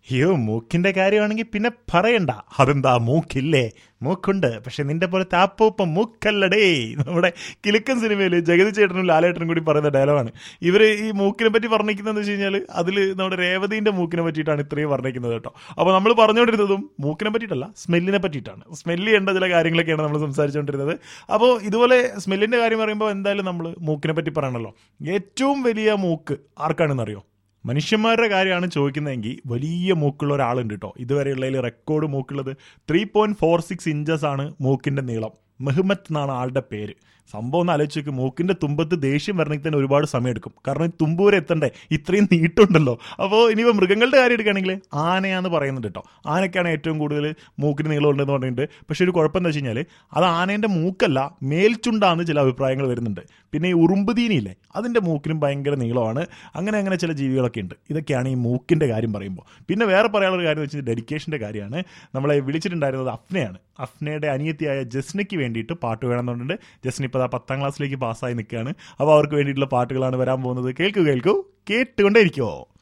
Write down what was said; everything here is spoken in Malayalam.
അയ്യോ മൂക്കിന്റെ കാര്യമാണെങ്കിൽ പിന്നെ പറയണ്ട അതെന്താ മൂക്കില്ലേ മൂക്കുണ്ട് പക്ഷെ നിന്റെ പോലെ താപ്പൂപ്പം മൂക്കല്ലടേ നമ്മുടെ കിലുക്കൻ സിനിമയിൽ ജഗതി ചേട്ടനും ലാലേട്ടനും കൂടി പറയുന്ന ഡയലോഗാണ് ഇവര് ഈ മൂക്കിനെ പറ്റി വർണ്ണിക്കുന്നതെന്ന് വെച്ച് കഴിഞ്ഞാൽ അതിൽ നമ്മുടെ രേവതിന്റെ മൂക്കിനെ പറ്റിയിട്ടാണ് ഇത്രയും വർണ്ണിക്കുന്നത് കേട്ടോ അപ്പോൾ നമ്മൾ പറഞ്ഞുകൊണ്ടിരുന്നതും മൂക്കിനെ പറ്റിയിട്ടല്ല സ്മെല്ലിനെ പറ്റിയിട്ടാണ് സ്മെല്ല് ചെയ്യേണ്ട ചില കാര്യങ്ങളൊക്കെയാണ് നമ്മൾ സംസാരിച്ചുകൊണ്ടിരുന്നത് അപ്പോൾ ഇതുപോലെ സ്മെല്ലിന്റെ കാര്യം പറയുമ്പോൾ എന്തായാലും നമ്മൾ മൂക്കിനെ പറ്റി പറയണല്ലോ ഏറ്റവും വലിയ മൂക്ക് ആർക്കാണെന്ന് അറിയോ മനുഷ്യന്മാരുടെ കാര്യമാണ് ചോദിക്കുന്നതെങ്കിൽ വലിയ മൂക്കുള്ള ഒരാളുണ്ട് കേട്ടോ ഇതുവരെയുള്ളതിൽ റെക്കോർഡ് മൂക്കുള്ളത് three point four six inches ആണ് മൂക്കിന്റെ നീളം മെഹ്മത്ത് എന്നാണ് ആളുടെ പേര് സംഭവം ഒന്ന് ആലോചിച്ച് നോക്ക് മൂക്കിന്റെ തുമ്പത്ത് ദേഷ്യം വരണമെങ്കിൽ തന്നെ ഒരുപാട് സമയം എടുക്കും കാരണം ഈ തുമ്പ് വരെ എത്തണ്ടേ ഇത്രയും നീട്ടുണ്ടല്ലോ അപ്പോൾ ഇനിയിപ്പോൾ മൃഗങ്ങളുടെ കാര്യം എടുക്കുകയാണെങ്കിൽ ആനയാന്ന് പറയുന്നുണ്ട് കേട്ടോ ആനയ്ക്കാണ് ഏറ്റവും കൂടുതൽ മൂക്കിന് നീളം ഉണ്ടെന്ന് പറഞ്ഞിട്ടുണ്ട് പക്ഷെ ഒരു കുഴപ്പം എന്താ വെച്ച് കഴിഞ്ഞാൽ അത് ആനേൻ്റെ മൂക്കല്ല മേൽച്ചുണ്ടാന്ന് ചില അഭിപ്രായങ്ങൾ വരുന്നുണ്ട് പിന്നെ ഈ ഉറുമ്പുതീനിയില്ലേ അതിൻ്റെ മൂക്കിനും ഭയങ്കര നീളമാണ് അങ്ങനെ അങ്ങനെ ചില ജീവികളൊക്കെ ഉണ്ട് ഇതൊക്കെയാണ് ഈ മൂക്കിൻ്റെ കാര്യം പറയുമ്പോൾ പിന്നെ വേറെ പറയാനുള്ള കാര്യം എന്ന് വെച്ചാൽ ഡെഡിക്കേഷൻ്റെ കാര്യമാണ് നമ്മളെ വിളിച്ചിട്ടുണ്ടായിരുന്നത് അഫ്നയാണ് അഫ്നയുടെ അനിയത്തിയായ ജസ്നയ്ക്ക് വേണ്ടിയിട്ട് പാട്ട് വേണമെന്നുണ്ട് ജസ്ന ഇപ്പോൾ ആ പത്താം ക്ലാസ്സിലേക്ക് പാസ്സായി നിൽക്കുകയാണ് അപ്പോൾ അവർക്ക് വേണ്ടിയിട്ടുള്ള പാട്ടുകളാണ് വരാൻ പോകുന്നത് കേൾക്കൂ കേൾക്കൂ കേട്ടുകൊണ്ടേ ഇരിക്കുമോ